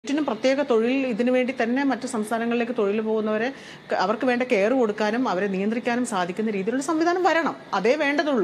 റ്റിനും പ്രത്യേക തൊഴിൽ ഇതിനു വേണ്ടി തന്നെ മറ്റു സംസ്ഥാനങ്ങളിലേക്ക് തൊഴിൽ പോകുന്നവരെ ക- അവർക്ക് വേണ്ട കെയർ കൊടുക്കാനും അവരെ നിയന്ത്രിക്കാനും സാധിക്കുന്ന രീതിയിലുള്ള സംവിധാനം വരണം അതേ വേണ്ടതുള്ളൂ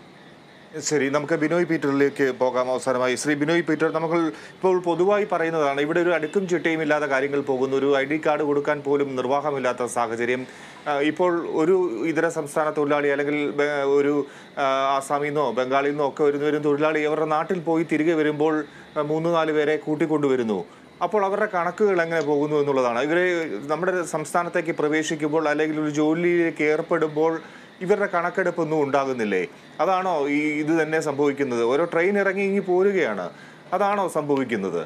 ശരി നമുക്ക് ബിനോയ് പീറ്ററിലേക്ക് പോകാം അവസാനമായി ശ്രീ ബിനോയ് പീറ്റർ നമുക്ക് ഇപ്പോൾ പൊതുവായി പറയുന്നതാണ് ഇവിടെ ഒരു അടുക്കും ചിട്ടയും ഇല്ലാത്ത കാര്യങ്ങൾ പോകുന്നു ഒരു ഐ ഡി കാർഡ് കൊടുക്കാൻ പോലും നിർവാഹമില്ലാത്ത സാഹചര്യം ആ, ഇപ്പോൾ ഒരു ഇതര സംസ്ഥാന തൊഴിലാളി അല്ലെങ്കിൽ ബെ- ഒരു ആ, ആസാമിൽ നിന്നോ ബംഗാളിൽ നിന്നോ ഒക്കെ വരുന്ന ഒരു തൊഴിലാളി അവരുടെ നാട്ടിൽ പോയി തിരികെ വരുമ്പോൾ ആ, മൂന്ന് നാല് പേരെ കൂട്ടിക്കൊണ്ടുവരുന്നു അപ്പോൾ അവരുടെ കണക്കുകൾ എങ്ങനെ പോകുന്നു എന്നുള്ളതാണ് ഇവരെ നമ്മുടെ സംസ്ഥാനത്തേക്ക് പ്രവേശിക്കുമ്പോൾ അല്ലെങ്കിൽ ഒരു ജോലിയിലേക്ക് ഏർപ്പെടുമ്പോൾ ഇവരുടെ കണക്കെടുപ്പൊന്നും ഉണ്ടാകുന്നില്ലേ അതാണോ ഈ ഇത് തന്നെ സംഭവിക്കുന്നത് ഓരോ ട്രെയിൻ ഇറങ്ങി ഇങ്ങി പോരുകയാണ് അതാണോ സംഭവിക്കുന്നത്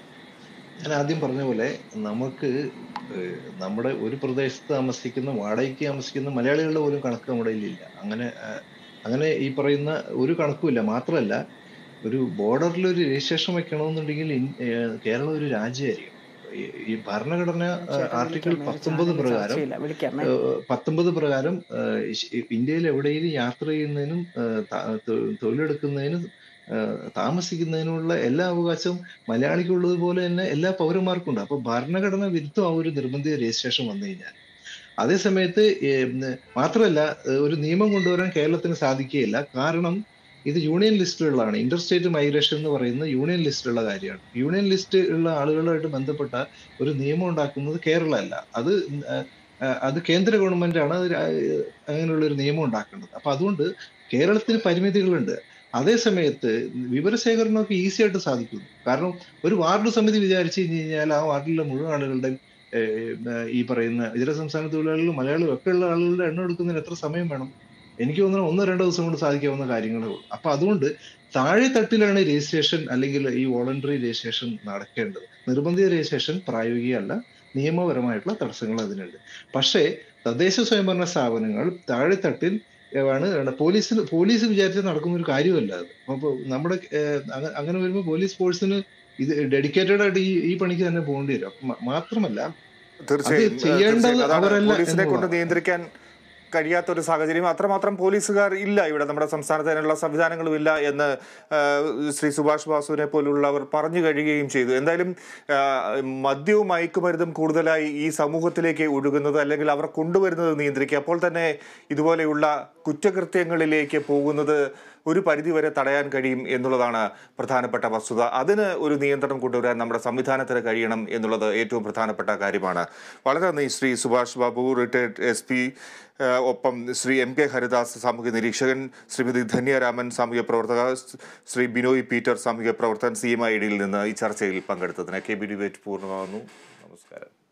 ഞാൻ ആദ്യം പറഞ്ഞ പോലെ നമുക്ക് ഏഹ്, നമ്മുടെ ഒരു പ്രദേശത്ത് താമസിക്കുന്ന വാടകയ്ക്ക് താമസിക്കുന്ന മലയാളികളുടെ പോലും കണക്ക് നമ്മുടെ കയ്യിലില്ല അങ്ങനെ ഏഹ്, അങ്ങനെ ഈ പറയുന്ന ഒരു കണക്കുമില്ല മാത്രമല്ല ഒരു ബോർഡറിൽ ഒരു രജിസ്ട്രേഷൻ വെക്കണമെന്നുണ്ടെങ്കിൽ ഇൻ- ഏഹ്, കേരളം ഒരു രാജ്യമായിരിക്കും ഈ- ഈ ഭരണഘടന ഏഹ്, ആർട്ടിക്കിൾ പത്തൊമ്പത് പ്രകാരം ചർച്ചയില്ല വിളിക്കാം ഏഹ് പത്തൊമ്പത് പ്രകാരം ഏഹ് ഇഷ്- ഇന്ത്യയിൽ എവിടെയും യാത്ര ചെയ്യുന്നതിനും ഏഹ് ത- തൊ- തൊഴിലെടുക്കുന്നതിനും ഏഹ് താമസിക്കുന്നതിനുള്ള എല്ലാ അവകാശവും മലയാളിക്കുള്ളതുപോലെ തന്നെ എല്ലാ പൗരന്മാർക്കും ഉണ്ട് അപ്പൊ ഭരണഘടന വിരുദ്ധം ആ ഒരു നിർബന്ധിത രജിസ്ട്രേഷൻ വന്നു കഴിഞ്ഞാൽ അതേ സമയത്ത് ഏഹ് മാത്രമല്ല ഏഹ് ഒരു നിയമം കൊണ്ടുവരാൻ കേരളത്തിന് സാധിക്കുകയില്ല കാരണം ഇത് യൂണിയൻ ലിസ്റ്റിലുള്ളതാണ് ഇന്റർ സ്റ്റേറ്റ് മൈഗ്രേഷൻ എന്ന് പറയുന്നത് യൂണിയൻ ലിസ്റ്റിലുള്ള കാര്യമാണ് യൂണിയൻ ലിസ്റ്റ് ഉള്ള ആളുകളുമായിട്ട് ബന്ധപ്പെട്ട ഒരു നിയമം ഉണ്ടാക്കുന്നത് കേരള അല്ല അത് ഏഹ് ഏഹ് അത് കേന്ദ്ര ഗവൺമെന്റ് ആണ് അത് രാ- അങ്ങനെയുള്ള ഒരു നിയമം ഉണ്ടാക്കേണ്ടത് അപ്പൊ അതുകൊണ്ട് കേരളത്തിന് പരിമിതികളുണ്ട് അതേ സമയത്ത് വിവരശേഖരണമൊക്കെ ഈസി ആയിട്ട് സാധിക്കുന്നു കാരണം ഒരു വാർഡ് സമിതി വിചാരിച്ചു കഴിഞ്ഞ് കഴിഞ്ഞാൽ ആ വാർഡിലെ മുഴുവൻ ആളുകളുടെയും ഏഹ്, ഏഹ്, ഈ പറയുന്ന ഇതര സംസ്ഥാന തൊഴിലാളികളും മലയാളികളും ഒക്കെ ഉള്ള ആളുകളുടെ എണ്ണം എടുക്കുന്നതിന് എത്ര സമയം വേണം എനിക്ക് തോന്നുന്നു ഒന്നോ രണ്ടോ ദിവസം കൊണ്ട് സാധിക്കാവുന്ന കാര്യങ്ങളേ ഉള്ളൂ അപ്പൊ അതുകൊണ്ട് താഴെ തട്ടിലാണ് രജിസ്ട്രേഷൻ അല്ലെങ്കിൽ ഈ വോളണ്ടറി രജിസ്ട്രേഷൻ നടക്കേണ്ടത് നിർബന്ധിത രജിസ്ട്രേഷൻ പ്രായോഗികമല്ല നിയമപരമായിട്ടുള്ള തടസ്സങ്ങൾ അതിനുണ്ട് പക്ഷേ തദ്ദേശ സ്വയംഭരണ സ്ഥാപനങ്ങൾ താഴെത്തട്ടിൽ ആണ് പോലീസിന് പോലീസ് വിചാരിച്ചാൽ നടക്കുന്ന ഒരു കാര്യമല്ല അത് അപ്പൊ നമ്മുടെ ഏഹ്, അങ്ങ- അങ്ങനെ വരുമ്പോൾ പോലീസ് ഫോഴ്സിന് ഇത് ഡെഡിക്കേറ്റഡ് ആയിട്ട് ഈ ഈ പണിക്ക് തന്നെ പോകേണ്ടി വരും അപ്പൊ മ- മാത്രമല്ല തീർച്ചയായും അത് ചെയ്യേണ്ടത് തീർച്ചയായും. അതാണ് അവരല്ല പോലീസിനെ കൊണ്ട് എന്നുള്ളതാണ്. നിയന്ത്രിക്കാൻ കഴിയാത്ത ഒരു സാഹചര്യം അത്രമാത്രം പോലീസുകാർ ഇല്ല ഇവിടെ നമ്മുടെ സംസ്ഥാനത്ത് അതിനുള്ള സംവിധാനങ്ങളും ഇല്ല എന്ന് ആ, ശ്രീ സുഭാഷ് ബാസുവിനെ പോലുള്ളവർ പറഞ്ഞു കഴിയുകയും ചെയ്തു എന്തായാലും ആ, മദ്യവും മയക്കുമരുന്നും കൂടുതലായി ഈ സമൂഹത്തിലേക്ക് ഒഴുകുന്നത് അല്ലെങ്കിൽ അവർ കൊണ്ടുവരുന്നത് നിയന്ത്രിക്കുക അപ്പോൾ തന്നെ ഇതുപോലെയുള്ള കുറ്റകൃത്യങ്ങളിലേക്ക് പോകുന്നത് ഒരു പരിധിവരെ തടയാൻ കഴിയും എന്നുള്ളതാണ് പ്രധാനപ്പെട്ട വസ്തുത അതിന് ഒരു നിയന്ത്രണം കൊണ്ടുവരാൻ നമ്മുടെ സംവിധാനത്തിന് കഴിയണം എന്നുള്ളത് ഏറ്റവും പ്രധാനപ്പെട്ട കാര്യമാണ് വളരെ നന്ദി Shri Subhash Babu retired S P ഒപ്പം ശ്രീ എം കെ ഹരിദാസ് സാമൂഹ്യ നിരീക്ഷകൻ ശ്രീമതി ധന്യരാമൻ സാമൂഹ്യ പ്രവർത്തക ശ്രീ ബിനോയ് പീറ്റർ സാമൂഹ്യ പ്രവർത്തകൻ സി എം ഐ ഡിയിൽ നിന്ന് ഈ ചർച്ചയിൽ പങ്കെടുത്തതിന് കെ ബി ഡിബേറ്റ് പൂർണ്ണമാകുന്നു നമസ്കാരം